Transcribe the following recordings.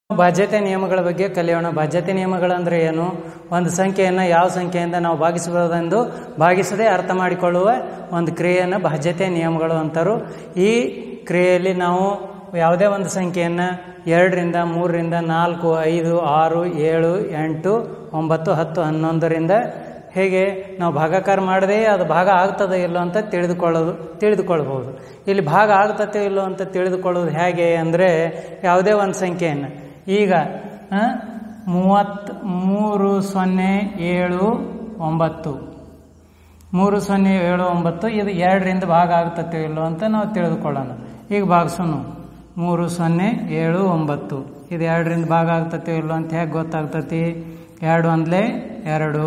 ಬಾಧ್ಯತೆ ನಿಯಮಗಳ ಬಗ್ಗೆ ಕಲಿಯೋಣ ಬಾಧ್ಯತೆ ನಿಯಮಗಳಂದ್ರೆ ಏನು ಒಂದು ಸಂಖ್ಯೆಯನ್ನು ಯಾವ ಸಂಖ್ಯೆಯಿಂದ ನಾವು ಭಾಗಿಸಬಹುದೆಂದು ಭಾಗಿಸದೆ ಅರ್ಥ ಮಾಡಿಕೊಳ್ಳುವ ಒಂದು ಕ್ರಿಯೆಯನ್ನು ಬಾಧ್ಯತೆ ನಿಯಮಗಳು ಅಂತಾರು ಈ ಕ್ರಿಯೆಯಲ್ಲಿ ನಾವು ಯಾವುದೇ ಒಂದು ಸಂಖ್ಯೆಯನ್ನು ಎರಡರಿಂದ ಮೂರರಿಂದ ನಾಲ್ಕು ಐದು ಆರು ಏಳು ಎಂಟು ಒಂಬತ್ತು ಹತ್ತು ಹನ್ನೊಂದರಿಂದ ಹೇಗೆ ನಾವು ಭಾಗಾಕಾರ ಮಾಡದೆ ಅದು ಭಾಗ ಆಗ್ತದೆ ಇಲ್ಲೋ ಅಂತ ತಿಳಿದುಕೊಳ್ಳೋದು ತಿಳಿದುಕೊಳ್ಬೋದು ಇಲ್ಲಿ ಭಾಗ ಆಗ್ತತೆ ಇಲ್ಲೋ ಅಂತ ತಿಳಿದುಕೊಳ್ಳೋದು ಹೇಗೆ ಅಂದರೆ ಯಾವುದೇ ಒಂದು ಸಂಖ್ಯೆಯನ್ನು ಈಗ ಆ, ಮೂವತ್ತು ಮೂರು ಸೊನ್ನೆ ಏಳು ಒಂಬತ್ತು ಮೂರು ಸೊನ್ನೆ ಏಳು ಒಂಬತ್ತು ಇದು ಎರಡರಿಂದ ಭಾಗ ಆಗ್ತತೆ ಇಲ್ಲೋ ಅಂತ ನಾವು ತಿಳಿದುಕೊಳ್ಳೋಣ ಈಗ ಭಾಗಿಸೋಣ ಮೂರು ಸೊನ್ನೆ ಏಳು ಒಂಬತ್ತು ಇದು ಎರಡರಿಂದ ಭಾಗ ಆಗ್ತತೆ ಇಲ್ಲೋ ಅಂತ ಹೇಗೆ ಗೊತ್ತಾಗ್ತತಿ ಎರಡು ಒಂದಲೇ ಎರಡು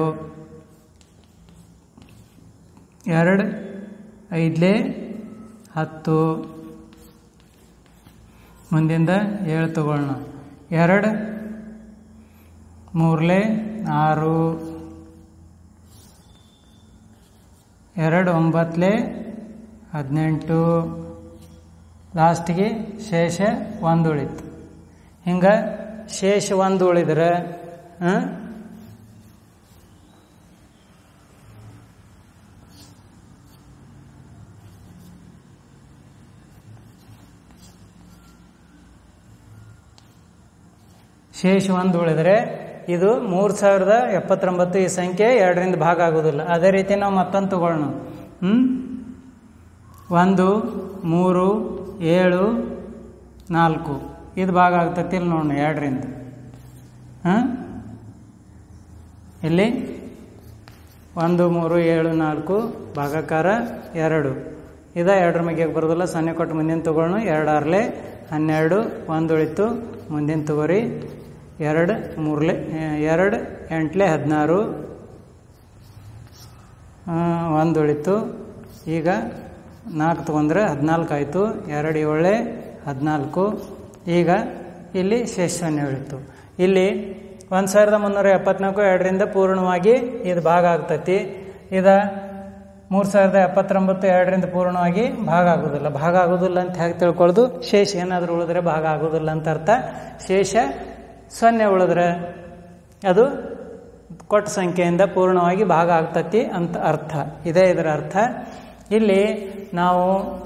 ಎರಡು ಐದಲೇ ಹತ್ತು ಮುಂದಿಂದ ಏಳು ತಗೊಳ್ಳೋಣ ಎರಡು ಮೂರಲೇ ಆರು ಎರಡು ಒಂಬತ್ತಲೇ ಹದಿನೆಂಟು ಲಾಸ್ಟಿಗೆ ಶೇಷ ಒಂದು ಉಳಿತು ಹಿಂಗೆ ಶೇಷ ಒಂದು ಉಳಿದ್ರೆ ಆ, ಶೇಷ ಒಂದು ಉಳಿದರೆ ಇದು ಮೂರು ಸಾವಿರದ ಎಪ್ಪತ್ತೊಂಬತ್ತು ಈ ಸಂಖ್ಯೆ ಎರಡರಿಂದ ಭಾಗ ಆಗೋದಿಲ್ಲ ಅದೇ ರೀತಿ ನಾವು ಮತ್ತೊಂದು ತಗೊಳ್ಳೋಣ ಹ್ಞೂ ಒಂದು ಮೂರು ಏಳು ನಾಲ್ಕು ಇದು ಭಾಗ ಆಗ್ತತಿ ಇಲ್ಲಿ ನೋಡೋಣ ಎರಡರಿಂದ ಹಾಂ ಇಲ್ಲಿ ಒಂದು ಮೂರು ಏಳು ನಾಲ್ಕು ಭಾಗಾಕಾರ ಎರಡು ಇದ ಎರಡರ ಮಗ್ಗಿಗೆ ಬರೋದಿಲ್ಲ ಸೊನ್ನೆ ಕೊಟ್ಟು ಮುಂದಿನ ತಗೊಳ್ಳೋಣ ಎರಡು ಆರ್ಲೆ ಹನ್ನೆರಡು ಒಂದು ಉಳಿತು ಮುಂದಿನ ತಗೋರಿ ಎರಡು ಮೂರ್ಲೆ ಎರಡು ಎಂಟ್ಲೆ ಹದಿನಾರು ಒಂದು ಉಳಿತು ಈಗ ನಾಲ್ಕು ತಗೊಂಡ್ರೆ ಹದಿನಾಲ್ಕು ಆಯಿತು ಎರಡು ಏಳೆ ಹದಿನಾಲ್ಕು ಈಗ ಇಲ್ಲಿ ಶೇಷ ಸೊನ್ನೆ ಉಳಿತು ಇಲ್ಲಿ ಒಂದು ಸಾವಿರದ ಮುನ್ನೂರ ಎಪ್ಪತ್ನಾಲ್ಕು ಎರಡರಿಂದ ಪೂರ್ಣವಾಗಿ ಇದು ಭಾಗ ಆಗ್ತತಿ ಇದ ಮೂರು ಸಾವಿರದ ಎಪ್ಪತ್ತೊಂಬತ್ತು ಎರಡರಿಂದ ಪೂರ್ಣವಾಗಿ ಭಾಗ ಆಗೋದಿಲ್ಲ ಭಾಗ ಆಗೋದಿಲ್ಲ ಅಂತ ಹೇಗೆ ತಿಳ್ಕೊಳ್ಳೋದು ಶೇಷ ಏನಾದರೂ ಉಳಿದ್ರೆ ಭಾಗ ಆಗೋದಿಲ್ಲ ಅಂತ ಅರ್ಥ ಶೇಷ ಸೊನ್ನೆ ಉಳಿದ್ರೆ ಅದು ಕೊಟ್ಟ ಸಂಖ್ಯೆಯಿಂದ ಪೂರ್ಣವಾಗಿ ಭಾಗ ಆಗ್ತತಿ ಅಂತ ಅರ್ಥ ಇದೇ ಇದರ ಅರ್ಥ ಇಲ್ಲಿ ನಾವು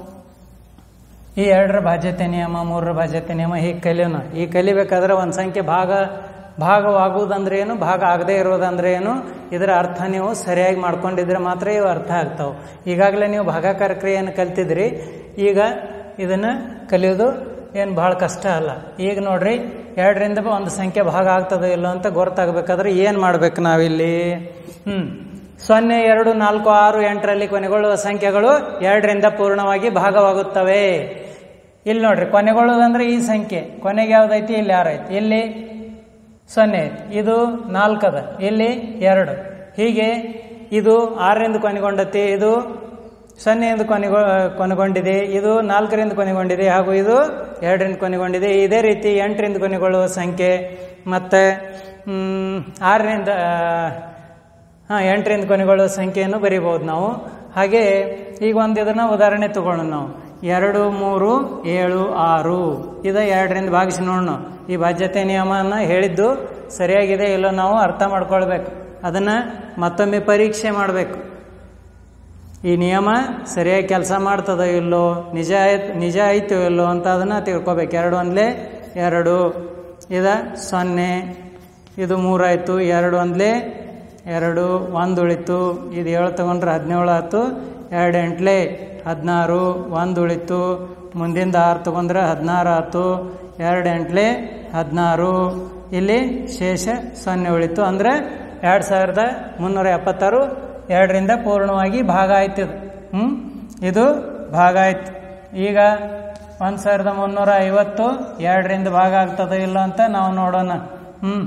ಈ ಎರಡರ ಬಾಧ್ಯತೆ ನಿಯಮ ಮೂರರ ಬಾಧ್ಯತೆ ನಿಯಮ ಹೀಗೆ ಕಲಿಯೋಣ ಈ ಕಲಿಬೇಕಾದ್ರೆ ಒಂದು ಸಂಖ್ಯೆ ಭಾಗ ಭಾಗವಾಗುವುದಂದ್ರೆ ಏನು ಭಾಗ ಆಗದೇ ಇರೋದಂದ್ರೆ ಏನು ಇದರ ಅರ್ಥ ನೀವು ಸರಿಯಾಗಿ ಮಾಡ್ಕೊಂಡಿದ್ರೆ ಮಾತ್ರ ಇವು ಅರ್ಥ ಆಗ್ತಾವೆ ಈಗಾಗಲೇ ನೀವು ಭಾಗಾಕಾರ ಕ್ರಿಯೆಯನ್ನು ಕಲ್ತಿದ್ರಿ ಈಗ ಇದನ್ನು ಕಲಿಯೋದು ಏನು ಭಾಳ ಕಷ್ಟ ಅಲ್ಲ ಈಗ ನೋಡ್ರಿ ಎರಡರಿಂದ ಒಂದು ಸಂಖ್ಯೆ ಭಾಗ ಆಗ್ತದೋ ಇಲ್ಲೋ ಅಂತ ಗೊತ್ತಾಗಬೇಕಾದ್ರೆ ಏನು ಮಾಡ್ಬೇಕು ನಾವಿಲ್ಲಿ ಹ್ಞೂ ಸೊನ್ನೆ ಎರಡು ನಾಲ್ಕು ಆರು ಎಂಟರಲ್ಲಿ ಕೊನೆಗೊಳ್ಳುವ ಸಂಖ್ಯೆಗಳು ಎರಡರಿಂದ ಪೂರ್ಣವಾಗಿ ಭಾಗವಾಗುತ್ತವೆ ಇಲ್ಲಿ ನೋಡ್ರಿ ಕೊನೆಗೊಳ್ಳುವುದಂದ್ರೆ ಈ ಸಂಖ್ಯೆ ಕೊನೆಗೆ ಯಾವ್ದೈತಿ ಇಲ್ಲಿ ಆರೈತಿ ಇಲ್ಲಿ ಸೊನ್ನೆ ಐತಿ ಇದು ನಾಲ್ಕದ ಇಲ್ಲಿ ಎರಡು ಹೀಗೆ ಇದು ಆರರಿಂದ ಕೊನೆಗೊಂಡತಿ ಇದು ಸೊನ್ನೆಯಿಂದ ಕೊನೆಗೊ ಕೊನೆಗೊಂಡಿದೆ ಇದು ನಾಲ್ಕರಿಂದ ಕೊನೆಗೊಂಡಿದೆ ಹಾಗೂ ಇದು ಎರಡರಿಂದ ಕೊನೆಗೊಂಡಿದೆ ಇದೇ ರೀತಿ ಎಂಟರಿಂದ ಕೊನೆಗೊಳ್ಳುವ ಸಂಖ್ಯೆ ಮತ್ತು ಆರರಿಂದ ಹಾಂ ಎಂಟರಿಂದ ಕೊನೆಗೊಳ್ಳುವ ಸಂಖ್ಯೆಯನ್ನು ಬರಿಬೋದು ನಾವು ಹಾಗೆ ಈಗ ಒಂದು ಇದನ್ನು ಉದಾಹರಣೆ ತಗೊಳ್ಳೋಣ ನಾವು ಎರಡು ಮೂರು ಏಳು ಆರು ಇದು ಎರಡರಿಂದ ಭಾಗಿಸಿ ನೋಡೋಣ ಈ ಬಾಧ್ಯತೆ ನಿಯಮನ ಹೇಳಿದ್ದು ಸರಿಯಾಗಿದೆ ಇಲ್ಲೋ ನಾವು ಅರ್ಥ ಮಾಡ್ಕೊಳ್ಬೇಕು ಅದನ್ನು ಮತ್ತೊಮ್ಮೆ ಪರೀಕ್ಷೆ ಮಾಡಬೇಕು ಈ ನಿಯಮ ಸರಿಯಾಗಿ ಕೆಲಸ ಮಾಡ್ತದೋ ಇಲ್ಲೋ ನಿಜ ಆಯ್ತು ನಿಜ ಆಯ್ತು ಇಲ್ಲೋ ಅಂತ ಅದನ್ನು ತಿಳ್ಕೊಬೇಕು ಎರಡು ಒಂದ್ಲೆ ಎರಡು ಇದ ಸೊನ್ನೆ ಇದು ಮೂರಾಯಿತು ಎರಡು ಒಂದ್ಲೆ ಎರಡು ಒಂದು ಉಳಿತು ಇದು ಏಳು ತಗೊಂಡ್ರೆ ಹದಿನೇಳು ಆಯ್ತು ಎರಡು ಎಂಟ್ಲೆ ಹದಿನಾರು ಒಂದು ಉಳಿತು ಮುಂದಿಂದ ಆರು ತಗೊಂಡ್ರೆ ಹದಿನಾರು ಆಯ್ತು ಎರಡು ಎಂಟ್ಲೆ ಹದಿನಾರು ಇಲ್ಲಿ ಶೇಷ ಸೊನ್ನೆ ಉಳಿತು ಅಂದರೆ ಎರಡು ಸಾವಿರದ ಮುನ್ನೂರ ಎಪ್ಪತ್ತಾರು ಎರಡರಿಂದ ಪೂರ್ಣವಾಗಿ ಭಾಗ ಆಯ್ತು ಇದು ಹ್ಞೂ ಇದು ಭಾಗ ಆಯ್ತು ಈಗ ಒಂದು ಸಾವಿರದ ಮುನ್ನೂರ ಐವತ್ತು ಎರಡರಿಂದ ಭಾಗ ಆಗ್ತದೋ ಇಲ್ಲ ಅಂತ ನಾವು ನೋಡೋಣ ಹ್ಞೂ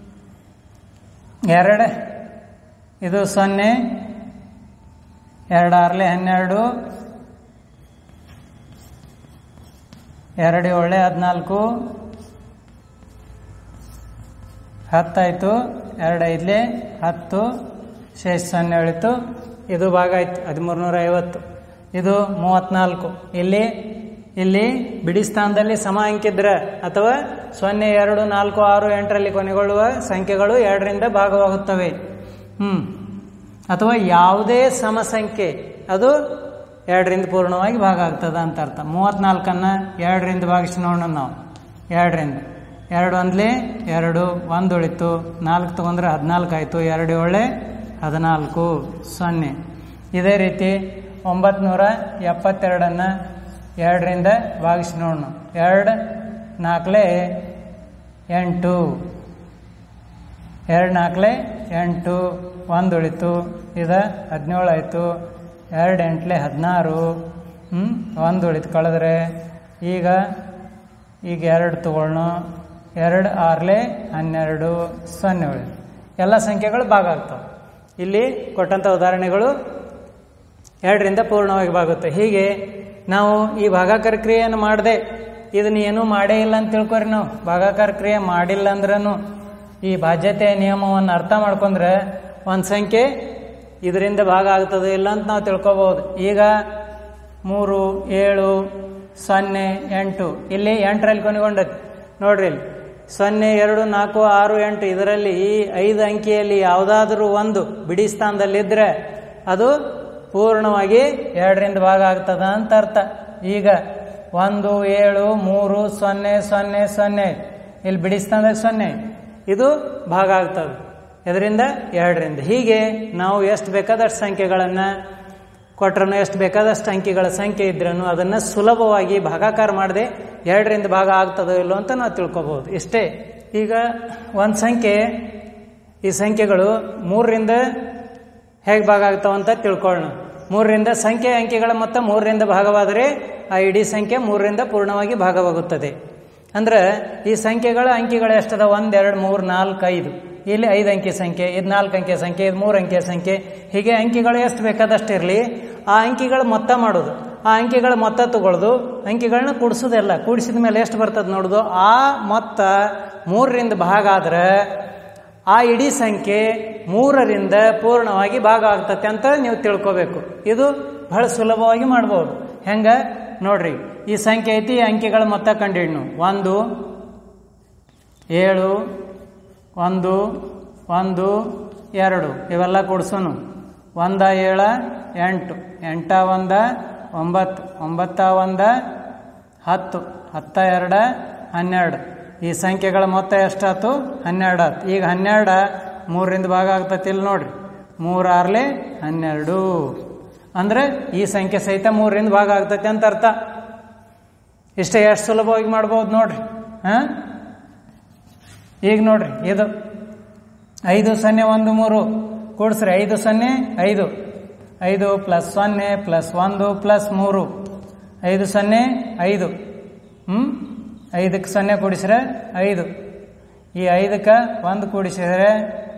ಎರಡು ಇದು ಸೊನ್ನೆ ಎರಡು ಆರ್ಲೆ ಹನ್ನೆರಡು ಎರಡು ಏಳೆ ಹದಿನಾಲ್ಕು ಹತ್ತಾಯಿತು ಎರಡು ಐದಲೇ ಹತ್ತು ಶೇಷ ಸೊನ್ನೆ ಉಳಿತು ಇದು ಭಾಗ ಆಯ್ತು ಹದಿಮೂರುನೂರ ಐವತ್ತು ಇದು ಮೂವತ್ನಾಲ್ಕು ಇಲ್ಲಿ ಇಲ್ಲಿ ಬಿಡಿ ಸ್ಥಾನದಲ್ಲಿ ಸಮ ಅಂಕಿದ್ರೆ ಅಥವಾ ಸೊನ್ನೆ ಎರಡು ನಾಲ್ಕು ಆರು ಎಂಟರಲ್ಲಿ ಕೊನೆಗೊಳ್ಳುವ ಸಂಖ್ಯೆಗಳು ಎರಡರಿಂದ ಭಾಗವಾಗುತ್ತವೆ ಹ್ಮ್ ಅಥವಾ ಯಾವುದೇ ಸಮಸಂಖ್ಯೆ ಅದು ಎರಡರಿಂದ ಪೂರ್ಣವಾಗಿ ಭಾಗ ಆಗ್ತದ ಅಂತ ಅರ್ಥ ಮೂವತ್ನಾಲ್ಕನ್ನ ಎರಡರಿಂದ ಭಾಗಿಸಿ ನೋಡೋಣ ನಾವು ಎರಡರಿಂದ ಎರಡು ಒಂದ್ಲೆ ಎರಡು ಒಂದು ಉಳಿತು ನಾಲ್ಕು ತಗೊಂಡ್ರೆ ಹದಿನಾಲ್ಕು ಆಯಿತು ಎರಡು ಏಳೆ ಹದಿನಾಲ್ಕು ಸೊನ್ನೆ ಇದೇ ರೀತಿ ಒಂಬತ್ನೂರ ಎಪ್ಪತ್ತೆರಡನ್ನು ಎರಡರಿಂದ ಭಾಗಿಸಿ ನೋಡೋಣ ಎರಡು ನಾಲ್ಕಲೆ ಎಂಟು ಎರಡು ನಾಲ್ಕಲೆ ಎಂಟು ಒಂದು ಉಳಿತು ಇದು ಹದಿನೇಳು ಆಯಿತು ಎರಡು ಎಂಟ್ಲೆ ಹದಿನಾರು ಹ್ಞೂ ಒಂದು ಉಳಿತು ಕಳೆದ್ರೆ ಈಗ ಈಗ ಎರಡು ತಗೊಳ್ಳೋಣ ಎರಡು ಆರ್ಲೆ ಹನ್ನೆರಡು ಸೊನ್ನೆ ಉಳಿತು ಎಲ್ಲ ಸಂಖ್ಯೆಗಳು ಭಾಗ ಆಗ್ತವೆ ಇಲ್ಲಿ ಕೊಟ್ಟಂಥ ಉದಾಹರಣೆಗಳು ಎರಡರಿಂದ ಪೂರ್ಣವಾಗಿ ಬಾಗುತ್ತೆ ಹೀಗೆ ನಾವು ಈ ಭಾಗಾಕಾರ ಕ್ರಿಯೆಯನ್ನು ಮಾಡದೆ ಇದನ್ನ ಏನೂ ಮಾಡೇ ಇಲ್ಲ ಅಂತ ತಿಳ್ಕೊರಿ ನಾವು ಭಾಗಾಕಾರ ಕ್ರಿಯೆ ಮಾಡಿಲ್ಲ ಅಂದ್ರೂ ಈ ಬಾಧ್ಯತೆಯ ನಿಯಮವನ್ನು ಅರ್ಥ ಮಾಡ್ಕೊಂಡ್ರೆ ಒಂದು ಸಂಖ್ಯೆ ಇದರಿಂದ ಭಾಗ ಆಗ್ತದೆ ಇಲ್ಲ ಅಂತ ನಾವು ತಿಳ್ಕೊಬಹುದು ಈಗ ಮೂರು ಏಳು ಸೊನ್ನೆ ಎಂಟು ಇಲ್ಲಿ ಎಂಟರಲ್ಲಿ ಕೊನೆಗೊಂಡೈತಿ ನೋಡ್ರಿ ಇಲ್ಲಿ ಸೊನ್ನೆ ಎರಡು ನಾಲ್ಕು ಆರು ಎಂಟು ಇದರಲ್ಲಿ ಈ ಐದು ಅಂಕಿಯಲ್ಲಿ ಯಾವುದಾದ್ರೂ ಒಂದು ಬಿಡಿ ಸ್ಥಾನದಲ್ಲಿದ್ದರೆ ಅದು ಪೂರ್ಣವಾಗಿ ಎರಡರಿಂದ ಭಾಗ ಆಗ್ತದ ಅಂತ ಅರ್ಥ ಈಗ ಒಂದು ಏಳು ಮೂರು ಸೊನ್ನೆ ಸೊನ್ನೆ ಸೊನ್ನೆ ಇಲ್ಲಿ ಬಿಡಿ ಸ್ಥಾನದಾಗ ಸೊನ್ನೆ ಇದು ಭಾಗ ಆಗ್ತದೆ ಇದರಿಂದ ಎರಡರಿಂದ ಹೀಗೆ ನಾವು ಎಷ್ಟು ಬೇಕಾದಷ್ಟು ಸಂಖ್ಯೆಗಳನ್ನು ಕೊಟ್ರೂ ಎಷ್ಟು ಬೇಕಾದಷ್ಟು ಅಂಕಿಗಳ ಸಂಖ್ಯೆ ಇದ್ರೂ ಅದನ್ನು ಸುಲಭವಾಗಿ ಭಾಗಾಕಾರ ಮಾಡದೆ ಎರಡರಿಂದ ಭಾಗ ಆಗ್ತದೋ ಇಲ್ಲೋ ಅಂತ ನಾವು ತಿಳ್ಕೊಬಹುದು ಇಷ್ಟೇ ಈಗ ಒಂದು ಸಂಖ್ಯೆ ಈ ಸಂಖ್ಯೆಗಳು ಮೂರರಿಂದ ಹೇಗೆ ಭಾಗ ಆಗ್ತಾವಂತ ತಿಳ್ಕೊಳ್ಳೋಣ ಮೂರರಿಂದ ಸಂಖ್ಯೆ ಅಂಕಿಗಳ ಮೊತ್ತ ಮೂರರಿಂದ ಭಾಗವಾದರೆ ಆ ಇಡೀ ಸಂಖ್ಯೆ ಮೂರರಿಂದ ಪೂರ್ಣವಾಗಿ ಭಾಗವಾಗುತ್ತದೆ ಅಂದ್ರೆ ಈ ಸಂಖ್ಯೆಗಳ ಅಂಕಿಗಳು ಎಷ್ಟದ ಒಂದ್ ಎರಡು ಮೂರು ನಾಲ್ಕು ಐದು ಇಲ್ಲಿ ಐದು ಅಂಕಿ ಸಂಖ್ಯೆ ಇದು ನಾಲ್ಕು ಅಂಕಿಯ ಸಂಖ್ಯೆ ಇದು ಮೂರು ಅಂಕಿಯ ಸಂಖ್ಯೆ ಹೀಗೆ ಅಂಕಿಗಳು ಎಷ್ಟು ಬೇಕಾದಷ್ಟು ಇರಲಿ ಆ ಅಂಕಿಗಳ ಮೊತ್ತ ಮಾಡೋದು ಆ ಅಂಕಿಗಳ ಮೊತ್ತ ತಗೊಳ್ಳೋದು ಅಂಕಿಗಳನ್ನ ಕೂಡಿಸೋದೆಲ್ಲ ಕೂಡಿಸಿದ ಮೇಲೆ ಎಷ್ಟು ಬರ್ತದೆ ನೋಡೋದು ಆ ಮೊತ್ತ ಮೂರರಿಂದ ಭಾಗ ಆದ್ರೆ ಆ ಇಡೀ ಸಂಖ್ಯೆ ಮೂರರಿಂದ ಪೂರ್ಣವಾಗಿ ಭಾಗ ಆಗ್ತತೆ ಅಂತ ನೀವು ತಿಳ್ಕೋಬೇಕು ಇದು ಬಹಳ ಸುಲಭವಾಗಿ ಮಾಡ್ಬೋದು ಹೆಂಗ ನೋಡ್ರಿ ಈ ಸಂಖ್ಯೆ ಐತಿ ಈ ಅಂಕಿಗಳ ಮೊತ್ತ ಕಂಡಿಡ್ನು ಒಂದು ಏಳು ಒಂದು ಒಂದು ಎರಡು ಇವೆಲ್ಲ ಕೂಡ್ಸೋನು ಒಂದ ಏಳ ಎಂಟು ಎಂಟ ಒಂದ ಒಂಬತ್ತು ಒಂಬತ್ತ ಒಂದ ಹತ್ತು ಹತ್ತ ಎರಡ ಹನ್ನೆರಡು ಈ ಸಂಖ್ಯೆಗಳ ಮೊತ್ತ ಎಷ್ಟಾಯ್ತು ಹನ್ನೆರಡು ಆಯ್ತು ಈಗ ಹನ್ನೆರಡು ಮೂರರಿಂದ ಭಾಗ ಆಗ್ತತಿ ಇಲ್ಲಿ ನೋಡ್ರಿ ಮೂರಾರ್ಲೆ ಹನ್ನೆರಡು ಅಂದ್ರೆ ಈ ಸಂಖ್ಯೆ ಸಹಿತ ಮೂರರಿಂದ ಭಾಗ ಆಗ್ತತಿ ಅಂತ ಅರ್ಥ ಇಷ್ಟೇ ಎಷ್ಟು ಸುಲಭವಾಗಿ ಮಾಡ್ಬೋದು ನೋಡ್ರಿ ಹಾ ಈಗ ನೋಡ್ರಿ ಇದು ಐದು ಸೊನ್ನೆ ಒಂದು ಮೂರು ಕೂಡಿಸ್ರಿ ಐದು ಸೊನ್ನೆ ಐದು ಐದು ಪ್ಲಸ್ ಸೊನ್ನೆ ಪ್ಲಸ್ ಒಂದು ಪ್ಲಸ್ ಮೂರು ಐದು ಸೊನ್ನೆ ಐದು ಹ್ಞೂ ಐದಕ್ಕೆ ಸೊನ್ನೆ ಕೂಡಿಸ್ರೆ ಐದು ಈ ಐದಕ್ಕೆ ಒಂದು ಕೂಡಿಸಿದ್ರೆ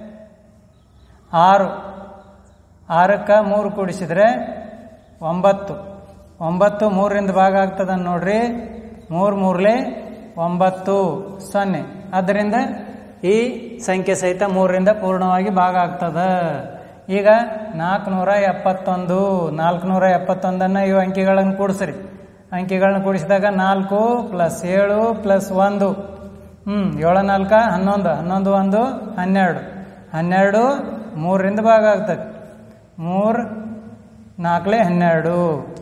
ಆರು ಆರಕ್ಕೆ ಮೂರು ಕೂಡಿಸಿದ್ರೆ ಒಂಬತ್ತು ಒಂಬತ್ತು ಮೂರರಿಂದ ಭಾಗ ಆಗ್ತದ ನೋಡ್ರಿ ಮೂರು ಮೂರಲೆ ಒಂಬತ್ತು ಸೊನ್ನೆ ಆದ್ದರಿಂದ ಈ ಸಂಖ್ಯೆ ಸಹಿತ ಮೂರರಿಂದ ಪೂರ್ಣವಾಗಿ ಭಾಗ ಆಗ್ತದ ಈಗ ನಾಲ್ಕುನೂರ ಎಪ್ಪತ್ತೊಂದು ನಾಲ್ಕುನೂರ ಎಪ್ಪತ್ತೊಂದನ್ನು ಇವು ಅಂಕಿಗಳನ್ನು ಕೂಡಿಸ್ರಿ ಅಂಕಿಗಳನ್ನ ಕೂಡಿಸಿದಾಗ ನಾಲ್ಕು ಪ್ಲಸ್ ಏಳು ಪ್ಲಸ್ ಒಂದು ಹ್ಞೂ ಏಳು ನಾಲ್ಕ ಹನ್ನೊಂದು ಹನ್ನೊಂದು ಒಂದು ಹನ್ನೆರಡು ಹನ್ನೆರಡು ಮೂರರಿಂದ ಭಾಗ ಆಗ್ತದೆ ಮೂರು ನಾಲ್ಕಲೆ ಹನ್ನೆರಡು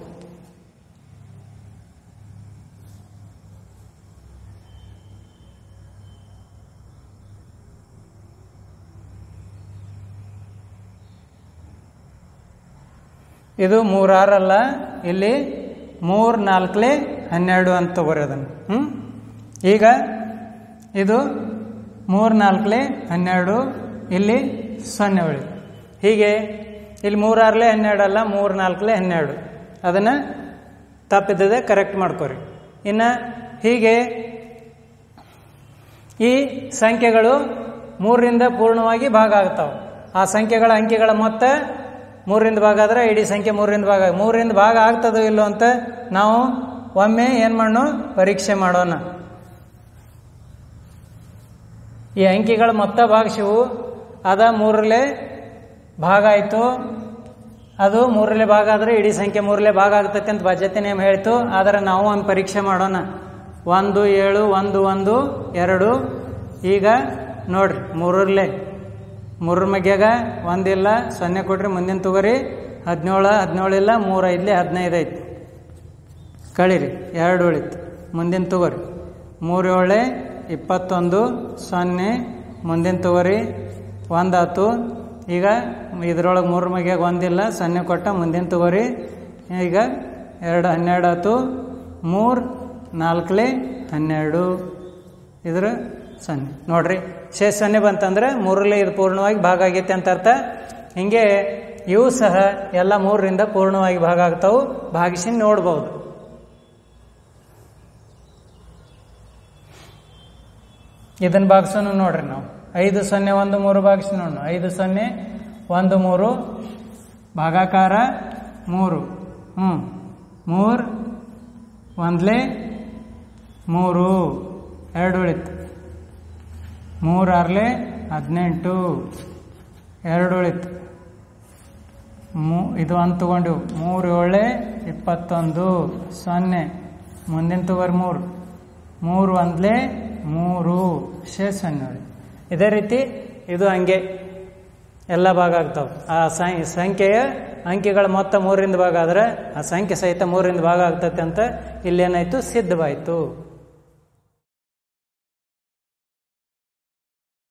ಇದು ಮೂರಾರಲ್ಲ ಇಲ್ಲಿ ಮೂರು ನಾಲ್ಕಲೆ ಹನ್ನೆರಡು ಅಂತ ತಗೋರಿ ಅದನ್ನು ಹ್ಞೂ ಈಗ ಇದು ಮೂರು ನಾಲ್ಕಲೆ ಹನ್ನೆರಡು ಇಲ್ಲಿ ಸೊನ್ನೆ ಉಳಿ ಹೀಗೆ ಇಲ್ಲಿ ಮೂರಾರ್ಲೆ ಹನ್ನೆರಡು ಅಲ್ಲ ಮೂರು ನಾಲ್ಕಲೆ ಹನ್ನೆರಡು ಅದನ್ನು ತಪ್ಪಿದ್ದದೆ ಕರೆಕ್ಟ್ ಮಾಡ್ಕೊರಿ ಇನ್ನು ಹೀಗೆ ಈ ಸಂಖ್ಯೆಗಳು ಮೂರರಿಂದ ಪೂರ್ಣವಾಗಿ ಭಾಗ ಆಗ್ತಾವೆ ಆ ಸಂಖ್ಯೆಗಳ ಅಂಕಿಗಳ ಮೊತ್ತ ಮೂರರಿಂದ ಭಾಗ ಆದ್ರೆ ಇಡೀ ಸಂಖ್ಯೆ ಮೂರರಿಂದ ಭಾಗ ಮೂರರಿಂದ ಭಾಗ ಆಗ್ತದೋ ಇಲ್ಲೋ ಅಂತ ನಾವು ಒಮ್ಮೆ ಏನು ಮಾಡೋಣ ಪರೀಕ್ಷೆ ಮಾಡೋಣ ಈ ಅಂಕಿಗಳ ಮೊತ್ತ ಭಾಗಿಸಿವು ಅದ ಮೂರಲ್ಲೇ ಭಾಗ ಆಯಿತು ಅದು ಮೂರಲ್ಲೇ ಭಾಗ ಆದರೆ ಇಡೀ ಸಂಖ್ಯೆ ಮೂರಲ್ಲೇ ಭಾಗ ಆಗ್ತೈತೆ ಅಂತ ಬಾಧ್ಯತೆ ನೇಮ ಹೇಳ್ತು ಆದರೆ ನಾವು ಒಂದು ಪರೀಕ್ಷೆ ಮಾಡೋಣ ಒಂದು ಏಳು ಒಂದು ಒಂದು ಎರಡು ಈಗ ನೋಡ್ರಿ ಮೂರರಲ್ಲೇ ಮೂರರ ಮಗ್ಯಾಗ ಒಂದಿಲ್ಲ ಸೊನ್ನೆ ಕೊಟ್ರಿ ಮುಂದಿನ ತಗೋರಿ ಹದಿನೇಳು ಹದಿನೇಳು ಇಲ್ಲ ಮೂರು ಐದ್ಲಿ ಹದಿನೈದು ಐತಿ ಕಳೀರಿ ಎರಡು ಉಳಿತು ಮುಂದಿನ ತಗೋರಿ ಮೂರು ಏಳೆ ಇಪ್ಪತ್ತೊಂದು ಸೊನ್ನೆ ಮುಂದಿನ ತಗೋರಿ ಒಂದಾತು ಈಗ ಇದ್ರೊಳಗೆ ಮೂರು ಮಗ್ಯಾಗ ಒಂದಿಲ್ಲ ಸೊನ್ನೆ ಕೊಟ್ಟ ಮುಂದಿನ ತಗೋರಿ ಈಗ ಎರಡು ಹನ್ನೆರಡು ಆತು ಮೂರು ನಾಲ್ಕಲೆ ಹನ್ನೆರಡು ಇದ್ರ ಸೊನ್ನೆ ನೋಡ್ರಿ ಶೇಷ ಸೊನ್ನೆ ಬಂತಂದ್ರೆ ಮೂರಲ್ಲೇ ಇದು ಪೂರ್ಣವಾಗಿ ಭಾಗ ಆಗೈತೆ ಅಂತ ಅರ್ಥ ಹಿಂಗೆ ಇವು ಸಹ ಎಲ್ಲ ಮೂರರಿಂದ ಪೂರ್ಣವಾಗಿ ಭಾಗ ಆಗ್ತಾವು ಭಾಗಿಸಿ ನೋಡ್ಬೋದು ಇದನ್ನ ಭಾಗಿಸೋನು ನೋಡ್ರಿ ನಾವು ಐದು ಸೊನ್ನೆ ಒಂದು ಮೂರು ಭಾಗಿಸಿ ನೋಡೋಣ ಐದು ಸೊನ್ನೆ ಒಂದು ಮೂರು ಭಾಗಾಕಾರ ಮೂರು ಹ್ಞೂ ಮೂರು ಒಂದ್ಲೆ ಮೂರು ಎರಡು ಉಳಿತು ಮೂರು ಆರ್ಲೆ ಹದಿನೆಂಟು ಎರಡು ಉಳಿತು ಮೂ ಇದು ಒಂದು ತಗೊಂಡಿವು ಮೂರು ಏಳೆ ಇಪ್ಪತ್ತೊಂದು ಸೊನ್ನೆ ಮುಂದಿನ ತಗೋರಿ ಮೂರು ಮೂರು ಒಂದ್ಲೆ ಮೂರು ಶೇ ಸೊನ್ನೆ ಉಳಿ ಇದೇ ರೀತಿ ಇದು ಹಂಗೆ ಎಲ್ಲ ಭಾಗ ಆಗ್ತಾವೆ ಆ ಸಂ- ಸಂಖ್ಯೆಯ ಅಂಕಿಗಳ ಮೊತ್ತ ಮೂರರಿಂದ ಭಾಗ ಆದ್ರೆ ಆ ಸಂಖ್ಯೆ ಸಹಿತ ಮೂರರಿಂದ ಭಾಗ ಆಗ್ತೈತೆ ಅಂತ ಇಲ್ಲೇನಾಯ್ತು ಸಿದ್ಧವಾಯಿತು